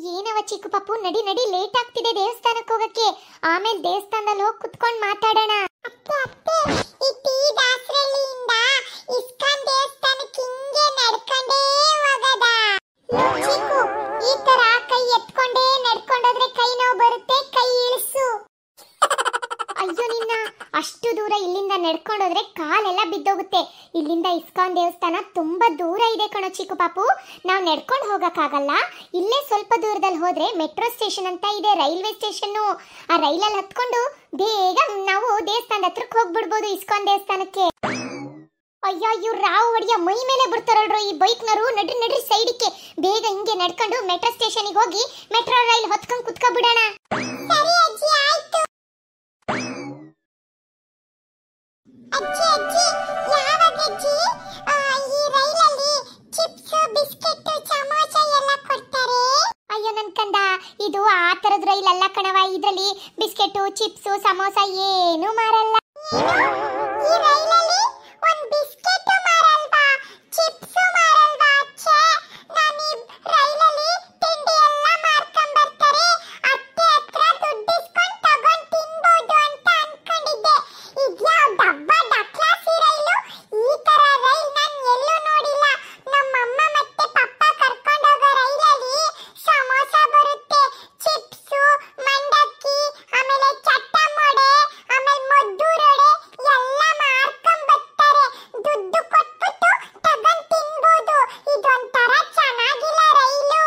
ಏನವ ಚಿಕ್ಕ ಪಾಪು ನಡಿ ನಡಿ ಲೇಟ್ ಆಗ್ತಿದೆ ದೇವಸ್ಥಾನಕ್ಕೆ ಹೋಗಕ್ಕೆ ಆಮೇಲೆ ದೇವಸ್ಥಾನದಲ್ಲಿ ಹೋಗಿ ಕುತ್ಕೊಂಡು ಮಾತಾಡೋಣ ಅತ್ತೆ ಅತ್ತೆ ಈ ಟಿ ದಾಸರಳ್ಳಿಯಿಂದ ಇಸ್ಕಾನ್ ದೇವಸ್ಥಾನಕ್ಕೆ ಹಿಂಗೆ ನಡ್ಕೊಂಡೇ ಹೋಗದ ಚಿಕ್ಕು ಈ ತರ ಕೈ ಎತ್ಕೊಂಡೇ ನಡ್ಕೊಂಡೋದ್ರೆ ಕೈ ನೋವು ಬರುತ್ತೆ ಕೈ ಇಳಿಸು ಅಯ್ಯೋ ನಿನ್ನ ಅಷ್ಟು ದೂರ ಇಲ್ಲಿಂದ ನಡ್ಕೊಂಡೋದ್ರೆ ಕಾಲೆಲ್ಲ ಬಿದ್ದೋಗುತ್ತೆ ಇಲ್ಲಿಂದ ಇಸ್ಕಾನ್ ದೇವಸ್ಥಾನ ತುಂಬಾ ದೂರ ಇದೆ ಕಣೋ ಚಿಕ್ಕು ಪಾಪು ನಾವು ನಡ್ಕೊಂಡು ಹೋಗಕ್ಕಾಗಲ್ಲ ಇಲ್ಲೇ ಸ್ವಲ್ಪ ದೂರದಲ್ಲಿ ಹೋದ್ರೆ ಮೆಟ್ರೋ ಸ್ಟೇಷನ್ ಅಂತ ಇದೆ ರೈಲ್ವೆ ಸ್ಟೇಷನ್ ಆ ರೈಲಲ್ಲಿ ಹತ್ಕೊಂಡು ಬೇಗ ನಾವು ದೇವಸ್ಥಾನದ ಹತ್ರಕ್ಕೆ ಹೋಗ್ಬಿಡ್ಬೋದು ಇಸ್ಕಾನ್ ದೇವಸ್ಥಾನಕ್ಕೆ ಅಯ್ಯೋ ಇವ್ರು ರಾವ್ ಒಡೆಯ ಮೈ ಮೇಲೆ ಬಿಡ್ತಾರಲ್ರೋ ಈ ಬೈಕ್ನರು ನಡ್ರಿ ನಡ್ರಿ ಸೈಡಿಗೆ ಬೇಗ ಹಿಂಗೆ ನಡ್ಕೊಂಡು ಮೆಟ್ರೋ ಸ್ಟೇಷನ್ಗೆ ಹೋಗಿ ಮೆಟ್ರೋ ರೈಲ್ ಹೊತ್ಕೊಂಡು ಕುತ್ಕೊಬಿಡೋಣ ಸರಿ ಅಜ್ಜಿ ಆಯ್ತು ಅಜ್ಜಿ ಅಜ್ಜಿ ಯಾವಾಗ ಅಜ್ಜಿ ಆ, ಈ ರೈಲಲ್ಲಿ ಚಿಪ್ಸ್ ಬಿಸ್ಕೆಟ್ ಸಮೋಸ ಎಲ್ಲ ಕೊಡ್ತಾರೆ ಅಯ್ಯೋ ನನ್ ಕಂದ ಇದು ಆ ತರದ ರೈಲ್ ಅಲ್ಲ ಕಣವ ಇದ್ರಲ್ಲಿ ಬಿಸ್ಕೆಟು ಚಿಪ್ಸು ಸಮೋಸ ಏನು ಮಾರಲ್ಲ ಈ ರೈಲಲ್ಲಿ ಒಂದ್ ಬಿಸ್ಕೆಟ್ ಮಾರಲ್ವಾ ಚಿಪ್ಸ್ ಮಾರಲ್ವಾ ಅಚ್ಚೆ ನಾನು ಈ ರೈಲಲ್ಲಿ ತಿಂಡಿ ಎಲ್ಲ ಮಾರ್ಕೊಂಡ್ ಬರ್ತಾರೆ ಅತ್ತೆ ಹತ್ರ ದುಡ್ಡು ಇಸ್ಕೊಂಡ್ ತಗೊಂಡ್ ತಿನ್ಬೋದು ಅಂತ ಅನ್ಕೊಂಡಿದ್ದೆ ಇದ್ಯಾವ್ ಡಬ್ಬ ಡಕ್ಲಾಸಿ ರೈಲು ಈ ತರ ರೈಲ್ ನಾನ್ ಎಲ್ಲೂ ನೋಡಿಲ್ಲ ನಮ್ಮಮ್ಮ ಮತ್ತೆ ಪಪ್ಪ ಕರ್ಕೊಂಡ್ ಹೋಗೋ ರೈಲಲ್ಲಿ ಸಮೋಸ ಬರುತ್ತೆ ಚಿಪ್ಸು ಮಂಡಕ್ಕಿ ಆಮೇಲೆ ಚಟ್ಟಮೊಡೆ ಆಮೇಲೆ ಮದ್ದೂರೊಡೆ ಎಲ್ಲ ಮಾರ್ಕೊಂಡ್ ಬರ್ತಾರೆ ದುಡ್ಡು ಕೊಟ್ಬಿಟ್ಟು ತಗೊಂಡ್ ತಿನ್ಬೋದು ಇದೊಂಥರ ಚೆನ್ನಾಗಿಲ್ಲ ರೈಲು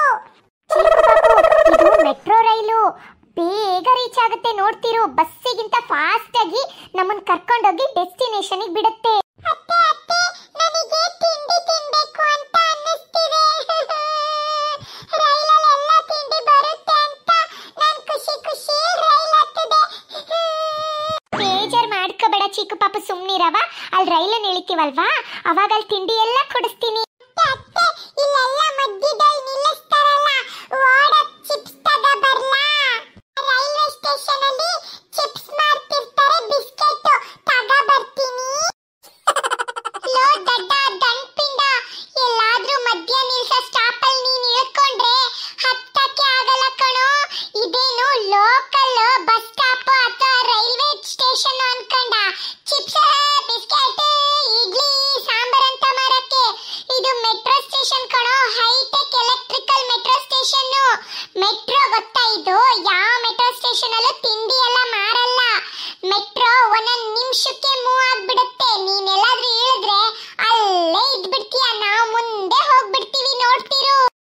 ಇದು ಮೆಟ್ರೋ ರೈಲು ಬೇಗ ರೀಚ್ ಆಗುತ್ತೆ ನೋಡ್ತಿರು ಬಸ್ಸಿಗಿಂತ ಫಾಸ್ಟ್ ಆಗಿ ನಮ್ಮನ್ನ ಕರ್ಕೊಂಡೋಗಿ ಡೆಸ್ಟಿನೇಷನ್ಗೆ ಬಿಡುತ್ತೆ ಅತ್ತೆ ಅತ್ತೆ ನನಗೆ ತಿಂಡಿ ತಿನ್ಬೇಕು ಅಂತ ಅನ್ನಿಸ್ತಿದೆ ರೈಲಲ್ಲೆಲ್ಲ ತಿಂಡಿ ಬರುತ್ತೆ ಅಂತ ನಾನ್ ಖುಷಿ ಖುಷಿ ರೈಲ್ ಹತ್ತಿದೆ ಬೇಜಾರ್ ಮಾಡ್ಕೋಬೇಡ ಚಿಕ್ಕ ಪಾಪ ಸುಮ್ನಿರವ ಅಲ್ಲಿ ರೈಲಲ್ಲಿ ಇಳಿತೀವಲ್ವಾ ಅವಾಗ ಅಲ್ಲಿ ತಿಂಡಿ ಎಲ್ಲ ಕೊಡಿಸ್ತೀನಿ ಅತ್ತೆ ಅತ್ತೆ ಇಲ್ಲೆಲ್ಲ ಮಧ್ಯದಲ್ಲಿ ನಿಲ್ಲಿಸ್ತಾರಲ್ಲ ಓಡಕ್ ಚಿಪ್ಸ್ ತಗ ಬರ್ಲಾ ರೈಲ್ವೆ ಸ್ಟೇಷನ್ ಅಲ್ಲಿ ಚಿಪ್ಸ್ ಮಾರ್ತಿರ್ತಾರೆ ಬಿಸ್ಕೆಟ್ ತಗ ಬರ್ತೀನಿ ಲೋ ದಡ್ಡ ದಂಡ್ಪಿಂಡ ಎಲ್ಲಾದ್ರೂ ಮಧ್ಯ ನಿಲ್ಸೋ ಸ್ಟಾಪ್ ಅಲ್ಲಿ ನೀನ್ ಇಳ್ಕೊಂಡ್ರೆ ಹತ್ತಕ್ಕೆ ಆಗಲ್ಲ ಕಣೋ ಇದೇನು ಲೋಕಲ್ ಬಸ್ ಸ್ಟಾಪ್ ಅಥವಾ ರೈಲ್ವೆ ಸ್ಟೇಷನ್ ಅನ್ಕೊಂಡ ಚಿಪ್ಸ್ ಬಿಸ್ಕೆಟ್ ಇಡ್ಲಿ ಸಾಂಬಾರ್ ಅಂತ ಮಾರಕ್ಕೆ ಇದು ಮೆಟ್ರೋ ಸ್ಟೇಷನ್ ಕಣೋ hi tech electrical metro station metro ಗೊತ್ತಾ ಇದು ಯಾವ ಮೆಟ್ರೋ ಸ್ಟೇಷನ್ ಅಲ್ಲೂ ತಿಂಡಿ ಎಲ್ಲ ಮಾರಲ್ಲ ಮೆಟ್ರೋ ಒಂದೊಂದ್ ನಿಮಿಷಕ್ಕೆ ಮೂವ್ ಆಗ್ಬಿಡುತ್ತೆ ನೀನೆಲ್ಲಾದ್ರೂ ಇಳಿದ್ರೆ ಅಲ್ಲೇ ಇದ್ಬಿಡ್ತೀಯ ನಾವು ಮುಂದೆ ಹೋಗ್ಬಿಡ್ತೀವಿ ನೋಡ್ತಿರು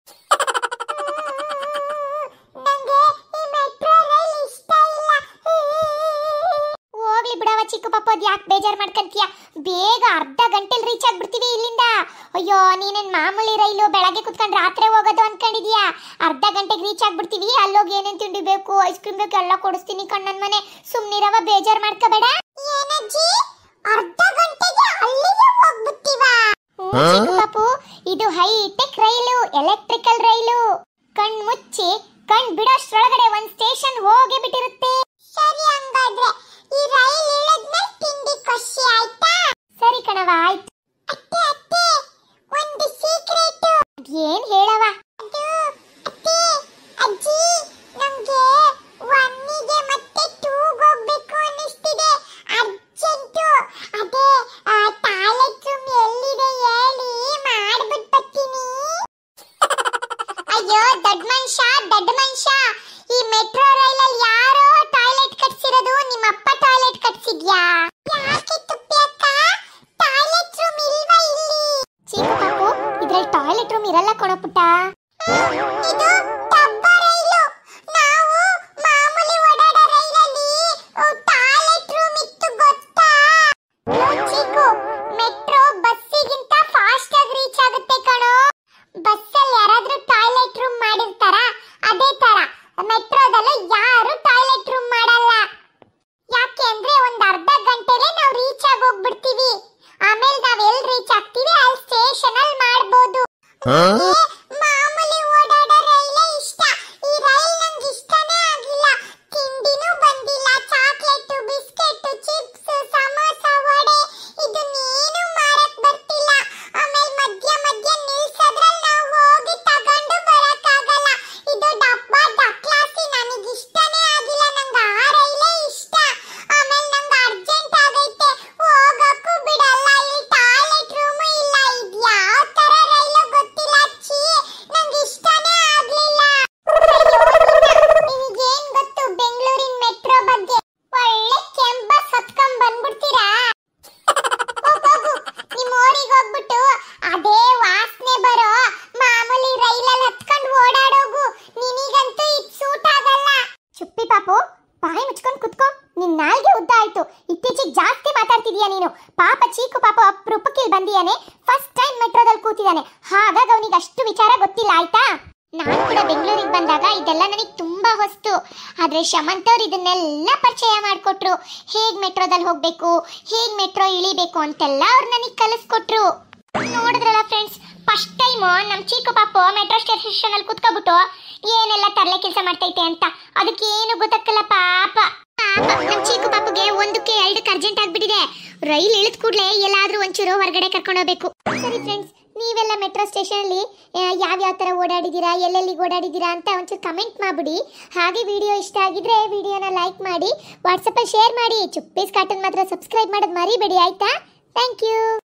ನಂಗೆ ಈ ಮೆಟ್ರೋ ರೈಲ್ ಇಷ್ಟ ಇಲ್ಲ ಹೋಗ್ಲಿ ಬಿಡವ ಚಿಕ್ಕ ಪಾಪ ಅದ್ ಯಾಕೆ ಬೇಜಾರ್ ಮಾಡ್ಕಂತೀಯ ಬೇಗ ಅರ್ಧ ಗಂಟೆಲಿ ರೀಚ್ ಆಗ್ಬಿಡ್ತೀವಿ ಇಲ್ಲಿಂದ ಅಯ್ಯೋ ನೀನೇನ್ ಮಾಮೂಲಿ ರೈಲು ಬೆಳಗ್ಗೆ ಕುತ್ಕೊಂಡು ರಾತ್ರಿ ಹೋಗೋದು ಅನ್ಕೊಂಡಿದ್ಯಾ ಅರ್ಧ ಗಂಟೆಗೆ ರೀಚ್ ಆಗ್ಬಿಡ್ತೀವಿ ಅಲ್ಲೋಗಿ ಏನೇನ್ ತಿಂಡಿ ಬೇಕು ಐಸ್ ಕ್ರೀಮ್ ಬೇಕು ಎಲ್ಲ ಕೊಡಿಸ್ತೀನಿ ಕಣ್ಣನ್ ಮನೆ ಸುಮ್ನಿರವ ಬೇಜಾರ್ ಮಾಡ್ಕೋಬೇಡ ಏನಜ್ಜಿ ಅರ್ಧ ಗಂಟೆಗೆ ಅಲ್ಲಿಗೆ ಹೋಗ್ಬಿಡ್ತೀವಾ ಹ್ಞೂ ಚಿಕ್ಕ ಪಾಪು ಇದು ಹೈಟೆಕ್ ರೈಲು ಎಲೆಕ್ಟ್ರಿಕಲ್ ರೈಲು ಕಣ್ ಮುಚ್ಚಿ ಕಣ್ ಬಿಡೋಷ್ಟ್ರೊಳಗಡೆ ಒಂದ್ ಸ್ಟೇಷನ್ ಹೋಗಿ ಬಿಟ್ಟಿರುತ್ತೆ ಸರಿ ಹಂಗಾದ್ರೆ ಈ ರೈಲ್ ಇಳಿದ್ಮೇಲೆ ತಿಂಡಿ ಖುಷಿ ಆಯ್ತಾ ಸರಿ ಕಣವ ಆಯ್ತು ಅತ್ತೆ ಅತ್ತೆ ಒಂದು ಸೀಕ್ರೆಟ್ ಏನ್ ಹೇಳವ ಅದು ಅತ್ತೆ ಅಜ್ಜಿ ನಂಗೆ ಒನ್ನಿಗೆ ಮತ್ತೆ ಟೂಗ್ ಹೋಗ್ಬೇಕು ಅನ್ನಿಸ್ತಿದೆ ಅರ್ಜೆಂಟು ಅದೇ ಟಾಯ್ಲೆಟ್ ರೂಮ್ ಎಲ್ಲಿದೆ ಹೇಳಿ ಮಾಡ್ಬಿಟ್ಟು ಬರ್ತೀನಿ ಅಯ್ಯೋ ದೊಡ್ಡ ಮನುಷ್ಯ ದೊಡ್ಡ ಮನುಷ್ಯ ಈ ಮೆಟ್ರೋ ರೈಲಲ್ಲಿ ಯಾರೋ ಟಾಯ್ಲೆಟ್ ಕಟ್ಸಿರೋದು ನಿಮ್ಮಪ್ಪ ಟಾಯ್ಲೆಟ್ ಕಟ್ಸಿದ್ಯಾ ಯಾಕೆ ತುಪ್ಪಿ ಅಕ್ಕ ಟಾಯ್ಲೆಟ್ ರೂಮ್ ಇಲ್ವಾ ಇಲ್ಲಿ ಚಿಕ್ಕ ಪಾಪು ಇದ್ರಲ್ಲಿ ಟಾಯ್ಲೆಟ್ ರೂಮ್ ಇರಲ್ಲ ಕಣೋ ಪುಟ್ಟ ಇದು ಡಬ್ಬ ರೈಲು ನಾವು ಮಾಮೂಲಿ ಓಡಾಡೋ ರೈಲಲ್ಲಿ ಟಾಯ್ಲೆಟ್ ರೂಮ್ ಇತ್ತು ಗೊತ್ತಾ ಚಿಕ್ಕು ಮೆಟ್ರೋ ಬಸ್ಸಿಗಿಂತ ಫಾಸ್ಟ್ ಆಗಿ ರೀಚ್ ಆಗುತ್ತೆ ಕಣೋ ಬಸ್ಸಲ್ಲಿ ಯಾರಾದ್ರೂ ಟಾಯ್ಲೆಟ್ ರೂಮ್ ಮಾಡಿರ್ತಾರ ಅದೇ ತರ ಮೆಟ್ರೋದಲ್ಲೂ ಯಾರು ಟಾಯ್ಲೆಟ್ ರೂಮ್ ಮಾಡಲ್ಲ ಯಾಕೆ ಅಂದ್ರೆ ಒಂದ್ ಅರ್ಧ ಗಂಟೆಲೆ ನಾವು ರೀಚ್ ಆಗಿ ಹೋಗ್ಬಿಡ್ತೀವಿ ಆಮೇಲೆ ನಾವ್ ಎಲ್ ರೀಚ್ ಆಗ್ತೀವಿ ಅಲ್ಲಿ ಸ್ಟೇಷನ್ ಅಲ್ಲಿ ಮಾಡ್ಬೋದು ಮಾಮೂಲಿ ಓಡಾಡೋ ರೈಲೇ ಬಂದಾಗ ಇದೆಲ್ಲ ನನಗೆ ತುಂಬಾ ಹೊಸ್ತು ಆದ್ರೆ ಶಮಂತ್ ಅವ್ರು ಇದನ್ನೆಲ್ಲ ಪರಿಚಯ ಮಾಡಿಕೊಟ್ರು ಹೇಗ್ ಮೆಟ್ರೋದಲ್ಲಿ ಹೋಗ್ಬೇಕು ಹೇಗ್ ಮೆಟ್ರೋ ಇಳಿಬೇಕು ಅಂತೆಲ್ಲ ಅವ್ರು ನನಗೆ ಕಲಿಸ್ಕೊಟ್ರು ನೋಡಿದ್ರಲ್ಲ ಫ್ರೆಂಡ್ಸ್ ಫಸ್ಟ್ ಟೈಮ್ ನಮ್ ಚಿಕ್ಕ ಪಾಪು ಮೆಟ್ರೋ ಸ್ಟೇಷನ್ ಅಲ್ಲಿ ಕುತ್ಕೊಬಿಟ್ಟು ಏನೆಲ್ಲ ತರಲೆ ಕೆಲಸ ಮಾಡ್ತೈತೆ ಅಂತ ಅದಕ್ಕೆ ಏನು ಗೊತ್ತಾಗಲ್ಲ ಪಾಪ ಪಾಪ ನಮ್ ಚಿಕ್ಕ ಪಾಪುಗೆ ಒಂದಕ್ಕೆ ಎರಡಕ್ಕೆ ಅರ್ಜೆಂಟ್ ಆಗ್ಬಿಟ್ಟಿದೆ ರೈಲ್ ಇಳಿದ ಕೂಡಲೇ ಎಲ್ಲಾದ್ರೂ ಒಂಚೂರು ಹೊರಗಡೆ ಕರ್ಕೊಂಡು ಹೋಗ್ಬೇಕು ಸರಿ ಫ್ರೆಂಡ್ಸ್ ನೀವೆಲ್ಲ ಮೆಟ್ರೋ ಸ್ಟೇಷನ್ ಅಲ್ಲಿ ಯಾವ ಯಾವ ತರ ಓಡಾಡಿದ್ದೀರಾ ಎಲ್ಲೆಲ್ಲಿ ಓಡಾಡಿದ್ದೀರಾ ಅಂತ ಒಂಚೂರು ಕಮೆಂಟ್ ಮಾಡ್ಬಿಡಿ ಹಾಗೆ ವಿಡಿಯೋ ಇಷ್ಟ ಆಗಿದ್ರೆ ವಿಡಿಯೋನ ಲೈಕ್ ಮಾಡಿ ವಾಟ್ಸಪ್ಪಲ್ಲಿ ಶೇರ್ ಮಾಡಿ ಚುಪ್ಪೀಸ್ ಕಾರ್ಟನ್ ಮಾತ್ರ ಸಬ್ಸ್ಕ್ರೈಬ್ ಮಾಡೋದು ಮರಿಬೇಡಿ ಆಯ್ತಾ ಥ್ಯಾಂಕ್ ಯು